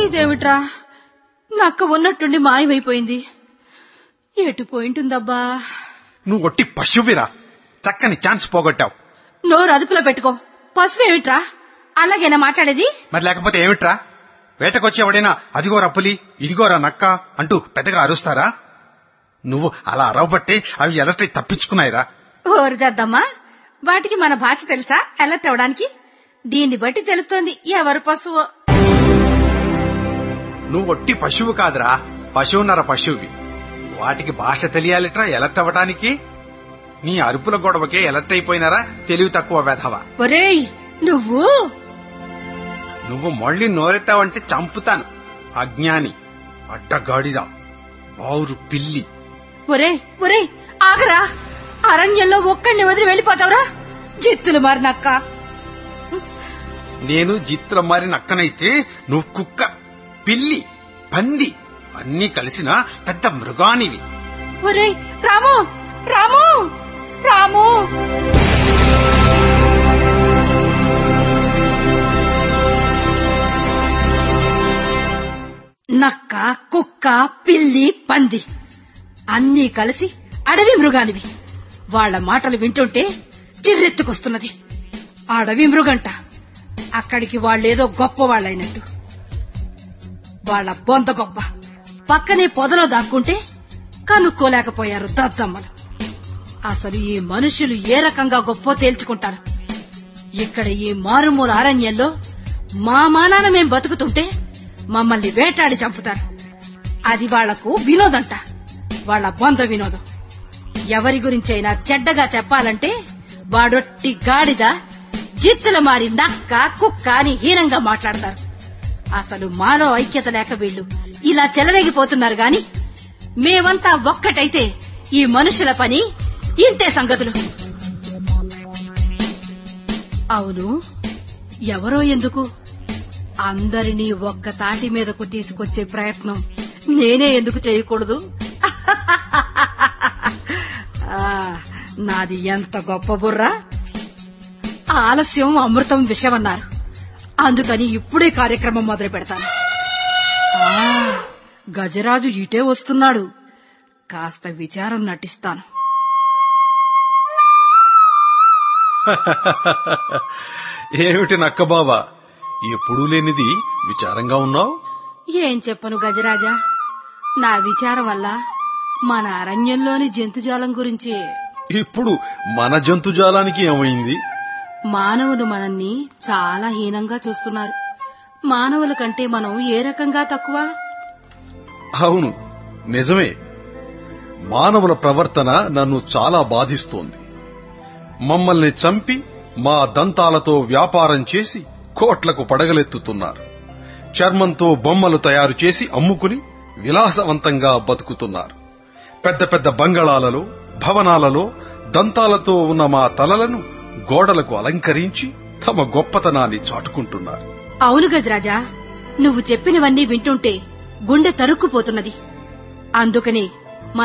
ఇదేమిట్రా నక్క ఉన్నట్టుండి మాయమైపోయింది ఎటు పోయింటుందబ్బా నువ్వు ఒట్టి పశువిరా చక్కని ఛాన్స్ పోగొట్టావు నోరు అదుపులో పెట్టుకో పసుపేమిట్రా అలాగేనా మాట్లాడేది మరి లేకపోతే ఏమిట్రా వేటకొచ్చి ఎవడైనా అదిగోరా పులి ఇదిగోరా నక్క అంటూ పెద్దగా అరుస్తారా నువ్వు అలా అరవబట్టే అవి ఎలట్రీ తప్పించుకున్నాయిరా ఓరు చేద్దామా వాటికి మన భాష తెలుసా అలర్ట్ అవడానికి దీన్ని బట్టి తెలుస్తోంది ఎవరు పశువు నువ్వు ఒట్టి పశువు కాదురా పశువున్నర పశువువి వాటికి భాష తెలియాలిట్రా ఎలర్ట్ అవ్వడానికి నీ అరుపుల గొడవకే ఎలర్ట్ అయిపోయినారా తెలివి తక్కువ వెధవ ఒరేయ్ నువ్వు నువ్వు మళ్ళీ నోరెత్తావంటే చంపుతాను అజ్ఞాని అడ్డగాడిదా బావురు పిల్లి ఒరేయ్ ఒరేయ్ ఆగరా అరణ్యంలో ఒక్కడిని వదిలి వెళ్ళిపోతావురా జిత్తులు మారినక్క నేను చిత్రం మారి నక్కనైతే నువ్వు కుక్క పిల్లి పంది అన్నీ కలిసిన పెద్ద మృగానివి ఒరేయ్ రాము రాము రాము నక్క కుక్క పిల్లి పంది అన్నీ కలిసి అడవి మృగానివి వాళ్ళ మాటలు వింటుంటే చిర్రెత్తుకొస్తున్నది అడవి మృగంట అక్కడికి వాళ్ళేదో గొప్ప వాళ్ళైనట్టు వాళ్ళ బొంత గొప్ప పక్కనే పొదలో దాక్కుంటే కనుక్కోలేకపోయారు దద్దమ్మలు అసలు ఈ మనుషులు ఏ రకంగా గొప్ప తేల్చుకుంటారు ఇక్కడ ఈ మారుమూల అరణ్యంలో మా మానాన మేం బతుకుతుంటే మమ్మల్ని వేటాడి చంపుతారు అది వాళ్లకు వినోదంట వాళ్ళ బొంద వినోదం ఎవరి గురించైనా చెడ్డగా చెప్పాలంటే వాడొట్టి గాడిద జిత్తుల మారి నక్క కుక్క అని హీనంగా మాట్లాడతారు అసలు మాలో ఐక్యత లేక వీళ్ళు ఇలా చెలరేగిపోతున్నారు గాని మేమంతా ఒక్కటైతే ఈ మనుషుల పని ఇంతే సంగతులు అవును ఎవరో ఎందుకు అందరినీ ఒక్క తాటి మీదకు తీసుకొచ్చే ప్రయత్నం నేనే ఎందుకు చేయకూడదు ఆ, నాది ఎంత గొప్ప బుర్ర ఆలస్యం అమృతం విషమన్నారు అందుకని ఇప్పుడే కార్యక్రమం మొదలు పెడతాను ఆ, గజరాజు ఇటే వస్తున్నాడు కాస్త విచారం నటిస్తాను ఏమిటి నక్కబావా ఎప్పుడూ లేనిది విచారంగా ఉన్నావు ఏం చెప్పను గజరాజా నా విచారం వల్ల మన అరణ్యంలోని జంతుజాలం గురించి ఇప్పుడు మన జంతుజాలానికి ఏమైంది మానవులు మనల్ని చాలా హీనంగా చూస్తున్నారు మానవుల కంటే మనం ఏ రకంగా తక్కువ అవును నిజమే మానవుల ప్రవర్తన నన్ను చాలా బాధిస్తోంది మమ్మల్ని చంపి మా దంతాలతో వ్యాపారం చేసి కోట్లకు పడగలెత్తుతున్నారు చర్మంతో బొమ్మలు తయారు చేసి అమ్ముకుని విలాసవంతంగా బతుకుతున్నారు పెద్ద పెద్ద బంగళాలలో భవనాలలో దంతాలతో ఉన్న మా తలలను గోడలకు అలంకరించి తమ గొప్పతనాన్ని చాటుకుంటున్నారు అవును గజరాజా నువ్వు చెప్పినవన్నీ వింటుంటే గుండె తరుక్కుపోతున్నది అందుకని